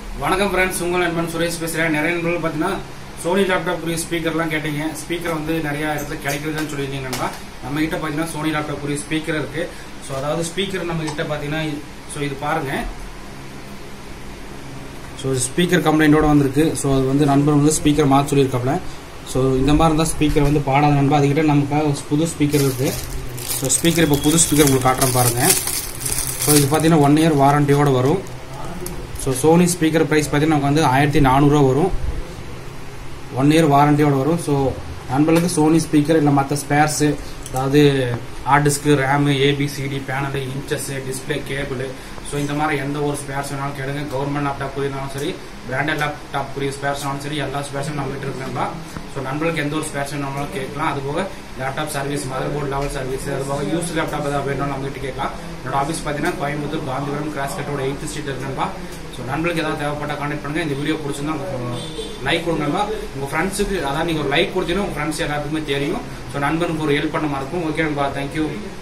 வணக்கம் ஃப்ரெண்ட்ஸ் உங்கள் நண்பன் சுரேஷ் பேசுகிறேன் நிறைய நண்பர்கள் பார்த்தீங்கன்னா சோனி லேப்டாப் உரிய ஸ்பீக்கர்லாம் கேட்டீங்க ஸ்பீக்கர் வந்து நிறைய இடத்துல கிடைக்கிறதுன்னு சொல்லியிருந்தீங்க நண்பா நம்ம கிட்ட பார்த்தீங்கன்னா சோனி லேப்டாப் உரிய ஸ்பீக்கர் இருக்கு ஸோ அதாவது ஸ்பீக்கர் நம்ம கிட்ட பார்த்தீங்கன்னா ஸோ இது பாருங்க ஸோ ஸ்பீக்கர் கம்ப்ளைண்டோட வந்திருக்கு ஸோ அது வந்து நண்பர் வந்து ஸ்பீக்கர் மாற்ற சொல்லியிருக்காப்ல ஸோ இந்த மாதிரி இருந்தால் ஸ்பீக்கர் வந்து பாடாத நண்பா அதுக்கிட்ட நமக்காக ஒரு புது ஸ்பீக்கர் இருக்கு ஸோ ஸ்பீக்கர் இப்போ புது ஸ்பீக்கர் உங்களுக்கு காட்டுறேன் பாருங்க ஸோ இது பார்த்தீங்கன்னா ஒன் இயர் வாரண்டியோட வரும் ஸோ சோனி ஸ்பீக்கர் ப்ரைஸ் பார்த்தீங்கன்னா நமக்கு வந்து ஆயிரத்தி நானூறுரூவா வரும் ஒன் இயர் வாரண்டியோட வரும் ஸோ நண்பர்களுக்கு சோனி ஸ்பீக்கர் இல்லை மற்ற ஸ்பேர்ஸு அதாவது hard disk RAM ABCD panel inches display cable so இந்த மாதிரி எந்த ஒரு ஸ்பேர்ஸ் வேணாலும் கேளுங்க கவர்மெண்ட் லேப்டாப் இருந்தாலும் சரி பிராண்டட் லேப்டாப் புரிய ஸ்பேர்ஸ்னாலும் சரி எல்லா ஸ்பேர்ஸும் நம்ம கிட்ட இருக்குங்களா ஸோ நண்பர்களுக்கு எந்த ஒரு ஸ்பேர்ஸ் வேணாலும் கேட்கலாம் அது போக laptop service motherboard level service அது போக யூஸ் லேப்டாப் ஏதாவது வேணும் நம்ம கிட்ட கேட்கலாம் என்னோட ஆஃபீஸ் பார்த்தீங்கன்னா கோயம்புத்தூர் காந்திபுரம் கிராஸ் கட்டோட எயித்து ஸ்ட்ரீட் இருக்குங்களா ஸோ நண்பர்களுக்கு ஏதாவது தேவைப்பட்டா கான்டெக்ட் பண்ணுங்க இந்த வீடியோ பிடிச்சிருந்தா லைக் கொடுங்கப்பா உங்க ஃப்ரெண்ட்ஸுக்கு அதாவது நீங்க ஒரு லைக் கொடுத்தீங்கன்னா உங்க ஃப்ரெண்ட்ஸ் எல்லாத்துக்குமே தெரியும் ஸோ நண்பனுக்கு ஒரு ஹெல்ப் பண்ண மாதிரி இருக்கும் ஓகே நண்பா தேங்க்யூ